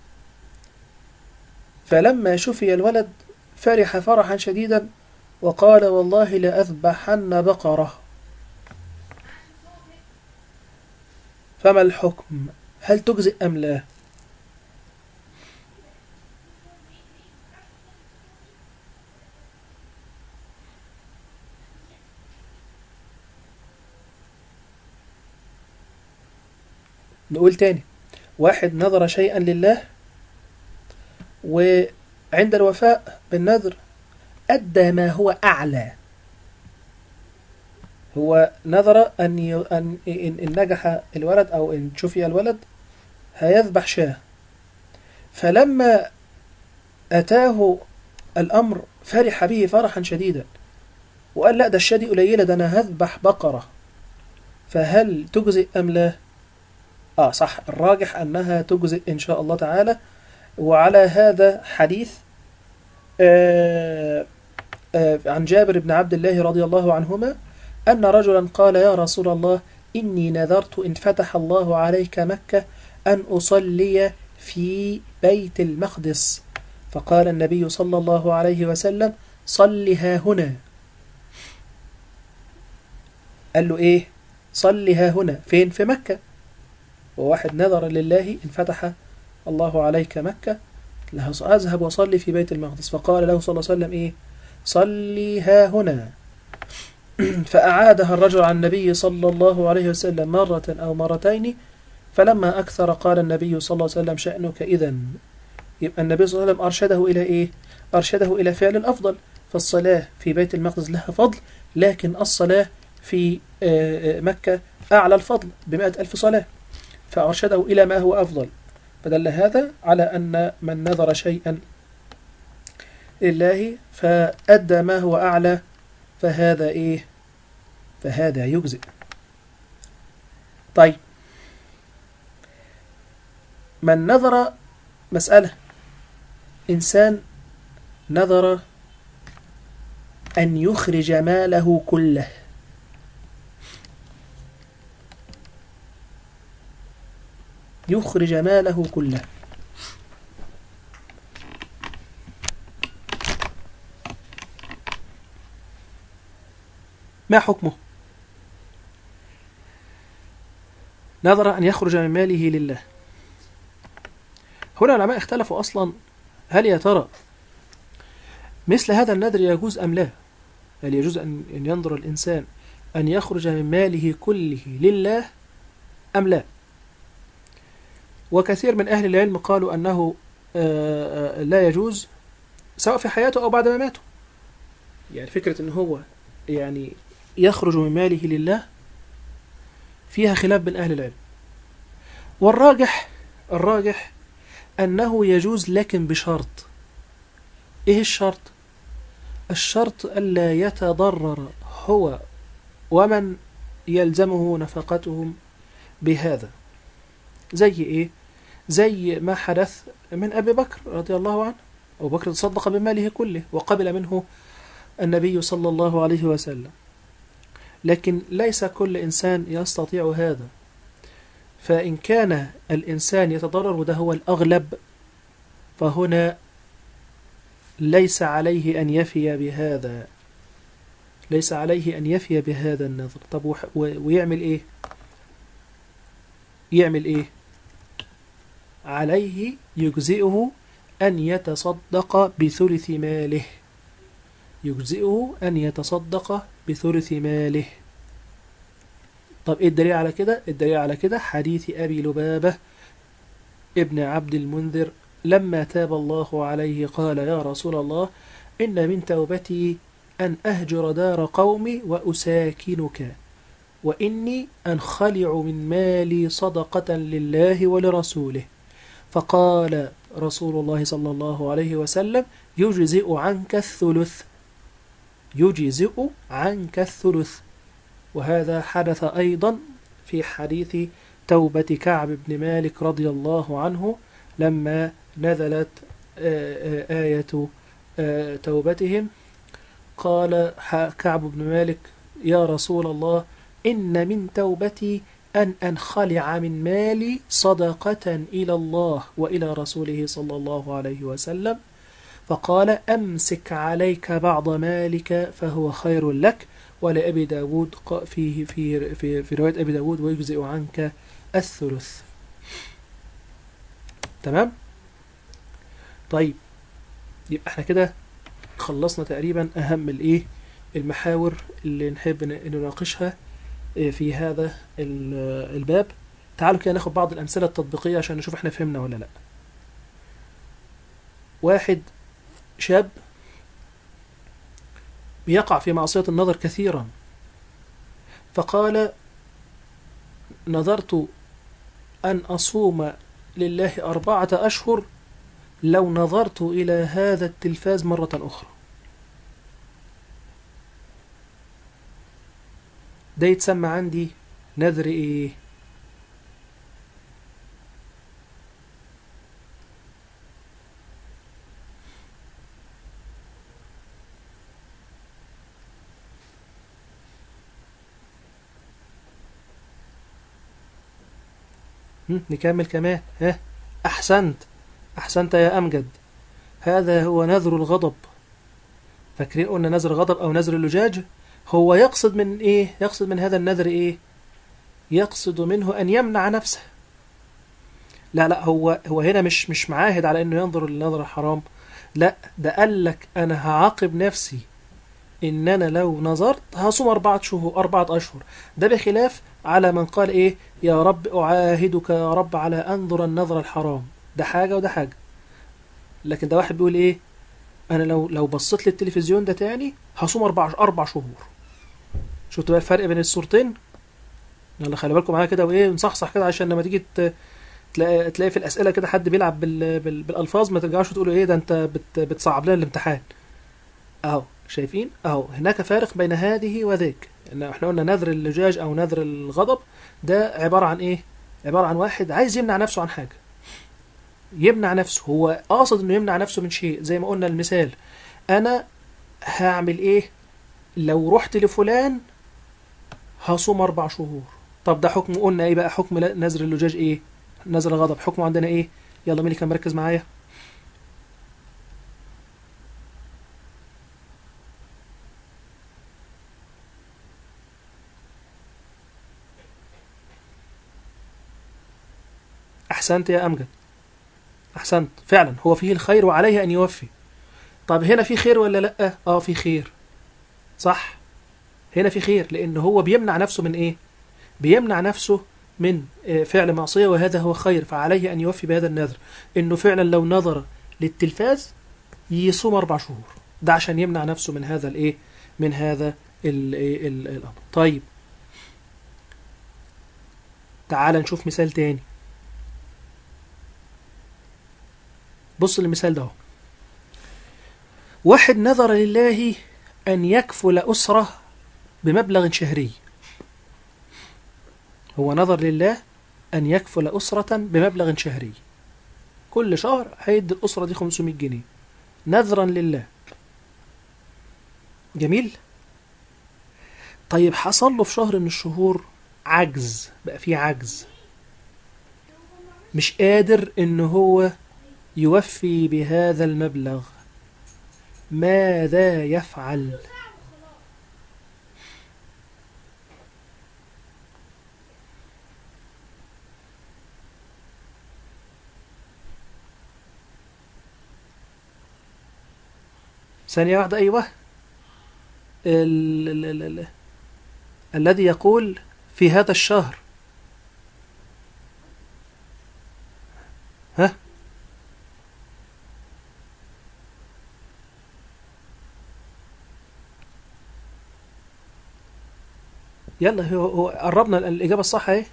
فلما شفي الولد فرح فرحا شديدا وقال والله لأذبحن بقرة فما الحكم هل تجزئ أم لا نقول تاني واحد نظر شيئا لله وعند الوفاء بالنذر أدى ما هو أعلى هو نظر أن ي... أن إن إن نجح الولد أو إن شفي الولد هيذبح شاه فلما أتاه الأمر فرح به فرحا شديدا وقال لا ده الشاة دي قليلة ده أنا هذبح بقرة فهل تجزئ أم لا؟ آه صح الراجح أنها تجزئ إن شاء الله تعالى وعلى هذا حديث آه آه عن جابر بن عبد الله رضي الله عنهما أن رجلا قال يا رسول الله إني نذرت إن فتح الله عليك مكة أن أصلي في بيت المقدس فقال النبي صلى الله عليه وسلم صلها هنا قال له إيه صلها هنا فين في مكة وواحد نذر لله إن فتح الله عليك مكة له أذهب وصلي في بيت المقدس فقال له صلى الله عليه وسلم إيه صلي ها هنا فأعادها الرجل عن النبي صلى الله عليه وسلم مرة أو مرتين فلما أكثر قال النبي صلى الله عليه وسلم شأنك إذا يبقى النبي صلى الله عليه وسلم أرشده إلى إيه أرشده إلى فعل الأفضل فالصلاة في بيت المقدس لها فضل لكن الصلاة في مكة أعلى الفضل بمئة ألف صلاة فأرشده إلى ما هو أفضل فدل هذا على أن من نذر شيئا لله فأدى ما هو أعلى فهذا إيه فهذا يجزئ طيب من نظر مسألة إنسان نظر أن يخرج ماله كله يخرج ماله كله ما حكمه نظر أن يخرج من ماله لله هنا العلماء اختلفوا أصلا هل يا ترى مثل هذا النذر يجوز أم لا هل يجوز أن أن ينظر الإنسان أن يخرج من ماله كله لله أم لا وكثير من أهل العلم قالوا أنه آه، آه، لا يجوز سواء في حياته أو بعد ما ماته يعني فكرة أن هو يعني يخرج من ماله لله فيها خلاف بين أهل العلم والراجح الراجح أنه يجوز لكن بشرط إيه الشرط؟ الشرط ألا يتضرر هو ومن يلزمه نفقتهم بهذا زي إيه؟ زي ما حدث من أبي بكر رضي الله عنه أبو بكر تصدق بماله كله وقبل منه النبي صلى الله عليه وسلم لكن ليس كل إنسان يستطيع هذا فإن كان الإنسان يتضرر وده هو الأغلب فهنا ليس عليه أن يفي بهذا ليس عليه أن يفي بهذا النظر طب وح- و- ويعمل إيه يعمل إيه عليه يجزئه أن يتصدق بثلث ماله يجزئه أن يتصدق بثلث ماله طب إيه الدليل على كده الدليل على كده حديث أبي لبابة ابن عبد المنذر لما تاب الله عليه قال يا رسول الله إن من توبتي أن أهجر دار قومي وأساكنك وإني أنخلع من مالي صدقة لله ولرسوله فقال رسول الله صلى الله عليه وسلم يجزئ عنك الثلث يجزئ عنك الثلث وهذا حدث أيضا في حديث توبة كعب بن مالك رضي الله عنه لما نزلت آه، آه، آية آه، توبتهم قال ح- كعب بن مالك يا رسول الله إن من توبتي أن أنخلع من مالي صدقة إلى الله وإلى رسوله صلى الله عليه وسلم فقال أمسك عليك بعض مالك فهو خير لك ولأبي داود ق- فيه في, في, في رواية أبي داود ويجزئ عنك الثلث تمام طيب يبقى احنا كده خلصنا تقريبا أهم الإيه المحاور اللي نحب ن- نناقشها إيه، في هذا ال- الباب تعالوا كده ناخد بعض الأمثلة التطبيقية عشان نشوف احنا فهمنا ولا لا واحد شاب بيقع في معصية النظر كثيرا فقال نظرت أن أصوم لله أربعة أشهر لو نظرت إلى هذا التلفاز مرة أخرى ده يتسمى عندي نذر إيه هم، نكمل كمان ها أحسنت أحسنت يا أمجد هذا هو نذر الغضب فاكرين قلنا نذر غضب أو نذر اللجاج هو يقصد من إيه يقصد من هذا النذر إيه يقصد منه أن يمنع نفسه لا لا هو هو هنا مش مش معاهد على انه ينظر للنظر الحرام لا ده قال لك انا هعاقب نفسي ان انا لو نظرت هصوم اربعة شهور اربعة اشهر ده بخلاف على من قال ايه يا رب اعاهدك يا رب على انظر النظر الحرام ده حاجة وده حاجة لكن ده واحد بيقول ايه انا لو لو بصيت للتلفزيون ده تاني هصوم اربع اربع شهور شفتوا بقى الفرق بين الصورتين يلا خلي بالكم معايا كده وايه نصحصح كده عشان لما تيجي ت- تلاقي تلاقي في الاسئله كده حد بيلعب بال... بال... بالالفاظ ما ترجعوش تقولوا ايه ده انت بت... بتصعب لنا الامتحان اهو شايفين اهو هناك فارق بين هذه وذاك إن احنا قلنا نذر اللجاج او نذر الغضب ده عباره عن ايه عباره عن واحد عايز يمنع نفسه عن حاجه يمنع نفسه هو قاصد انه يمنع نفسه من شيء زي ما قلنا المثال انا هعمل ايه لو رحت لفلان هصوم اربع شهور طب ده حكم قلنا ايه بقى حكم لا- نذر اللجاج ايه نذر الغضب حكمه عندنا ايه يلا مين اللي كان مركز معايا احسنت يا امجد احسنت فعلا هو فيه الخير وعليه ان يوفي طب هنا في خير ولا لا اه في خير صح هنا في خير لان هو بيمنع نفسه من ايه بيمنع نفسه من آه، فعل معصيه وهذا هو خير فعليه ان يوفي بهذا النذر انه فعلا لو نظر للتلفاز يصوم اربع شهور ده عشان يمنع نفسه من هذا الايه من هذا ال- ال- ال- الامر طيب تعال نشوف مثال تاني بص للمثال ده اهو. واحد نذر لله أن يكفل أسرة بمبلغ شهري هو نذر لله أن يكفل أسرة بمبلغ شهري كل شهر هيدي الأسرة دي 500 جنيه نذرا لله جميل طيب حصل له في شهر من الشهور عجز بقى فيه عجز مش قادر ان هو يوفي بهذا المبلغ ماذا يفعل ثانية واحدة أيوة ال ال ال ال الذي يقول في هذا الشهر ها يلا هو, هو قربنا الإجابة الصح اهي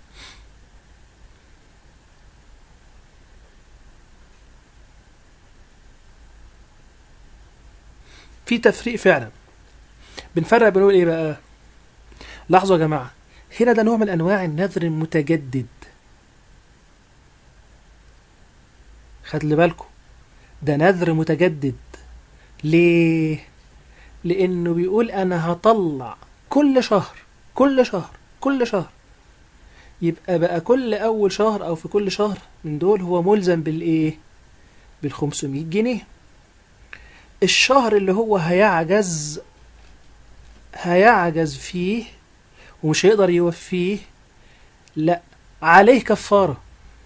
في تفريق فعلا بنفرق بنقول ايه بقى لاحظوا يا جماعة هنا ده نوع من انواع النذر المتجدد خدلي بالكم ده نذر متجدد ليه لانه بيقول انا هطلع كل شهر كل شهر كل شهر يبقى بقى كل اول شهر او في كل شهر من دول هو ملزم بالايه بال 500 جنيه الشهر اللي هو هيعجز هيعجز فيه ومش هيقدر يوفيه لا عليه كفارة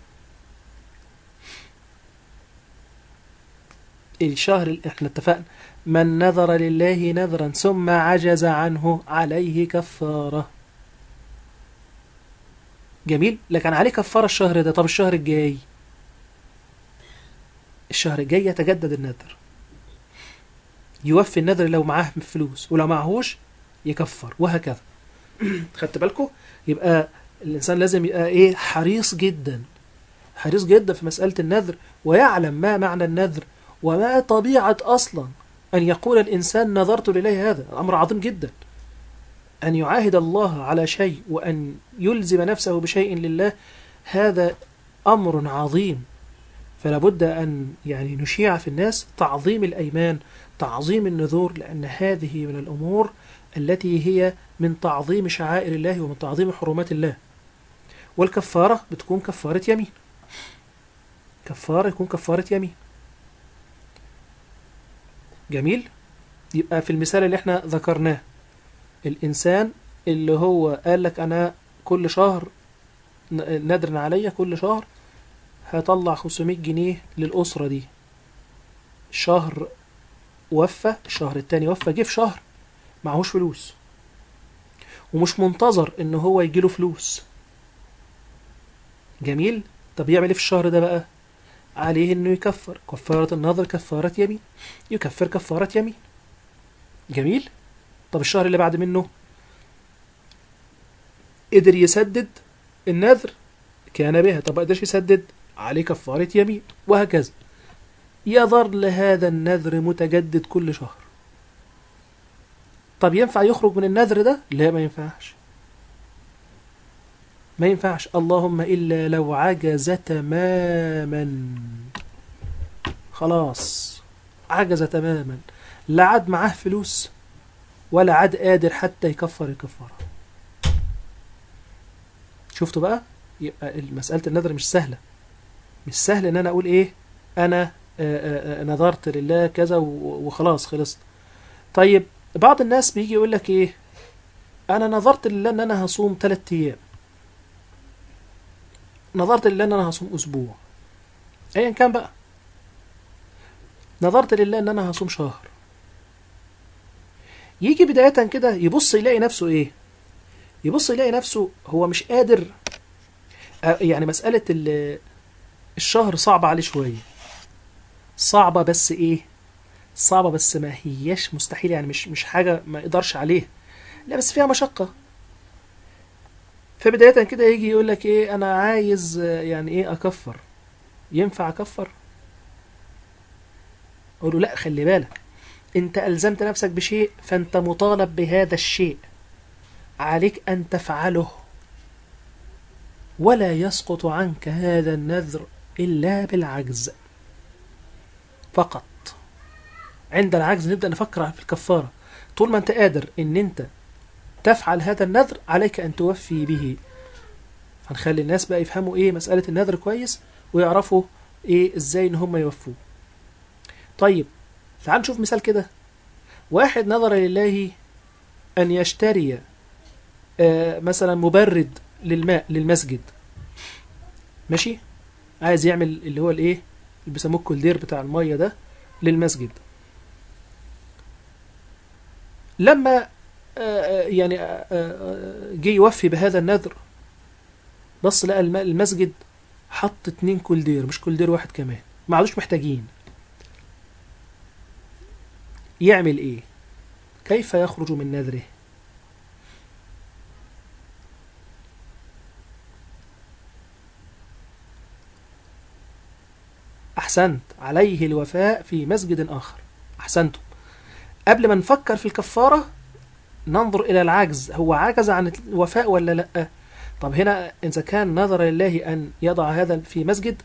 الشهر اللي احنا اتفقنا من نذر لله نذرا ثم عجز عنه عليه كفارة جميل لكن عليه كفارة الشهر ده طب الشهر الجاي الشهر الجاي يتجدد النذر يوفي النذر لو معاه فلوس ولو معهوش يكفر وهكذا خدت بالكم يبقى الإنسان لازم يبقى إيه حريص جدا حريص جدا في مسألة النذر ويعلم ما معنى النذر وما طبيعة أصلا أن يقول الإنسان نذرت لله هذا الأمر عظيم جدا أن يعاهد الله على شيء وأن يلزم نفسه بشيء لله هذا أمر عظيم فلا بد أن يعني نشيع في الناس تعظيم الأيمان تعظيم النذور لأن هذه من الأمور التي هي من تعظيم شعائر الله ومن تعظيم حرمات الله والكفارة بتكون كفارة يمين كفارة يكون كفارة يمين جميل يبقى في المثال اللي احنا ذكرناه الإنسان اللي هو قال لك أنا كل شهر نادر عليا كل شهر هطلع 500 جنيه للأسرة دي شهر وفى الشهر التاني وفى جه في شهر معهوش فلوس ومش منتظر ان هو يجيله فلوس جميل طب يعمل ايه في الشهر ده بقى عليه انه يكفر كفارة النظر كفارة يمين يكفر كفارة يمين جميل طب الشهر اللي بعد منه قدر يسدد النذر كان بها طب ما قدرش يسدد عليه كفارة يمين وهكذا يظل هذا النذر متجدد كل شهر طب ينفع يخرج من النذر ده لا ما ينفعش ما ينفعش اللهم إلا لو عجز تماما خلاص عجز تماما لا عاد معاه فلوس ولا عاد قادر حتى يكفر الكفارة شفتوا بقى يبقى مسألة النذر مش سهلة مش سهل ان انا اقول ايه انا آه، آه، آه، نذرت لله كذا و- وخلاص خلصت طيب بعض الناس بيجي يقول لك ايه انا نذرت لله ان انا هصوم ثلاث ايام نظرت لله ان انا هصوم اسبوع ايا كان بقى نظرت لله ان انا هصوم شهر يجي بداية كده يبص يلاقي نفسه ايه يبص يلاقي نفسه هو مش قادر آه، يعني مسألة ال- الشهر صعبة عليه شوية صعبة بس ايه صعبة بس ما هياش مستحيل يعني مش مش حاجة ما يقدرش عليها لا بس فيها مشقة فبداية كده يجي يقول لك ايه انا عايز آه، يعني ايه اكفر ينفع اكفر اقول له لا خلي بالك انت الزمت نفسك بشيء فانت مطالب بهذا الشيء عليك ان تفعله ولا يسقط عنك هذا النذر الا بالعجز فقط عند العجز نبدا نفكر في الكفاره طول ما انت قادر ان انت تفعل هذا النذر عليك أن توفي به هنخلي الناس بقى يفهموا إيه مسألة النذر كويس ويعرفوا إيه إزاي إن هم يوفوه طيب تعال نشوف مثال كده واحد نظر لله أن يشتري آه مثلا مبرد للماء للمسجد ماشي عايز يعمل اللي هو الايه اللي بيسموه الكولدير بتاع الميه ده للمسجد لما آه، يعني آه، آه، جه يوفي بهذا النذر بص لقى الم- المسجد حط اتنين كولدير مش كولدير واحد كمان ما عادوش محتاجين يعمل ايه كيف يخرج من نذره أحسنت عليه الوفاء في مسجد آخر أحسنتم قبل ما نفكر في الكفارة ننظر إلى العجز هو عجز عن الوفاء ولا لأ طب هنا إذا كان نظر لله أن يضع هذا في مسجد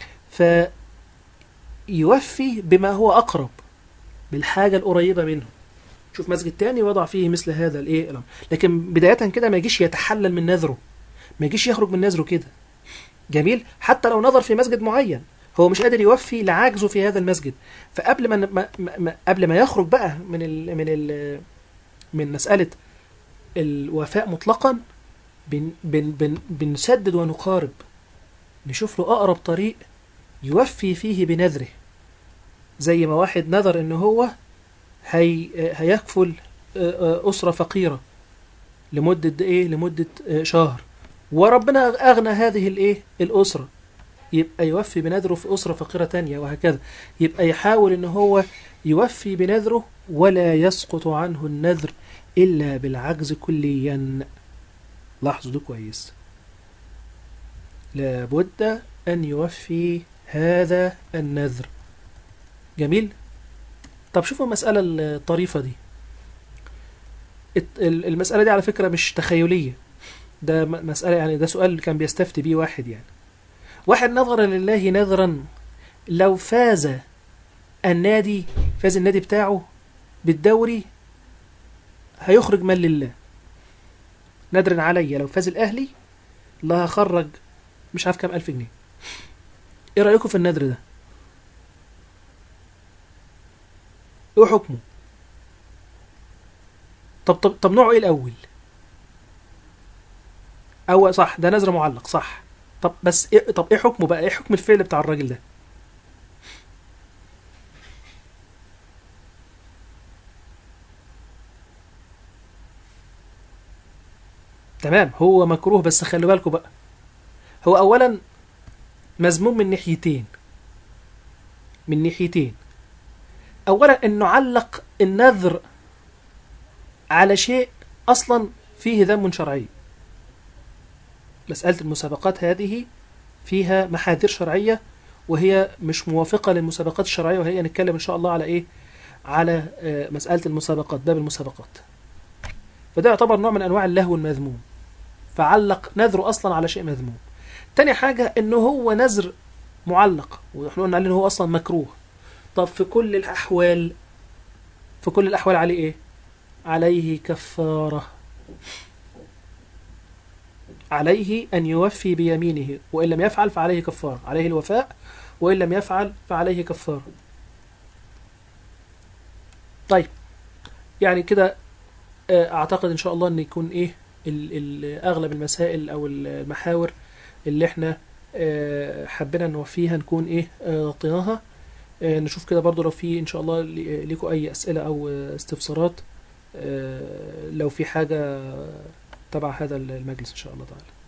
فيوفي بما هو أقرب بالحاجة القريبة منه شوف مسجد تاني وضع فيه مثل هذا الايه الامر لكن بداية كده ما يجيش يتحلل من نذره ما يجيش يخرج من نذره كده جميل حتى لو نظر في مسجد معين هو مش قادر يوفي لعجزه في هذا المسجد فقبل ما, ما, ما قبل ما يخرج بقى من ال من ال من مسألة الوفاء مطلقا بن بن بن بنسدد ونقارب نشوف له أقرب طريق يوفي فيه بنذره زي ما واحد نذر إن هو هي هيكفل أسرة فقيرة لمدة إيه لمدة شهر وربنا أغنى هذه الإيه الأسرة يبقى يوفي بنذره في أسرة فقيرة تانية وهكذا يبقى يحاول إن هو يوفي بنذره ولا يسقط عنه النذر إلا بالعجز كليا لاحظوا ده كويس لابد أن يوفي هذا النذر جميل طب شوفوا المسألة الطريفة دي المسألة دي على فكرة مش تخيلية ده مسألة يعني ده سؤال كان بيستفتي بيه واحد يعني واحد نظر لله نذرا لو فاز النادي فاز النادي بتاعه بالدوري هيخرج مال لله نذر عليا لو فاز الأهلي الله هخرج مش عارف كام ألف جنيه ايه رأيكم في النذر ده ايه حكمه طب طب طب نوعه ايه الاول او صح ده نذر معلق صح طب بس إيه طب ايه حكمه بقى ايه حكم الفعل بتاع الراجل ده تمام هو مكروه بس خلوا بالكم بقى هو اولا مذموم من ناحيتين من ناحيتين اولا انه علق النذر على شيء اصلا فيه ذم شرعي مسألة المسابقات هذه فيها محاذير شرعية وهي مش موافقة للمسابقات الشرعية وهي نتكلم إن شاء الله على إيه على آه، مسألة المسابقات باب المسابقات فده يعتبر نوع من أنواع اللهو المذموم فعلق نذره أصلا على شيء مذموم تاني حاجة إنه هو نذر معلق ونحن قلنا عليه إنه هو أصلا مكروه طب في كل الأحوال في كل الأحوال عليه إيه عليه كفارة عليه أن يوفي بيمينه وإن لم يفعل فعليه كفارة عليه الوفاء وإن لم يفعل فعليه كفارة طيب يعني كده آه، أعتقد إن شاء الله أن يكون إيه ال- ال- أغلب المسائل أو المحاور اللي إحنا آه، حبينا نوفيها نكون إيه آه، غطيناها آه، نشوف كده برضو لو في إن شاء الله لي- ليكوا أي أسئلة أو آه، استفسارات آه، لو في حاجة تبع هذا المجلس إن شاء الله تعالى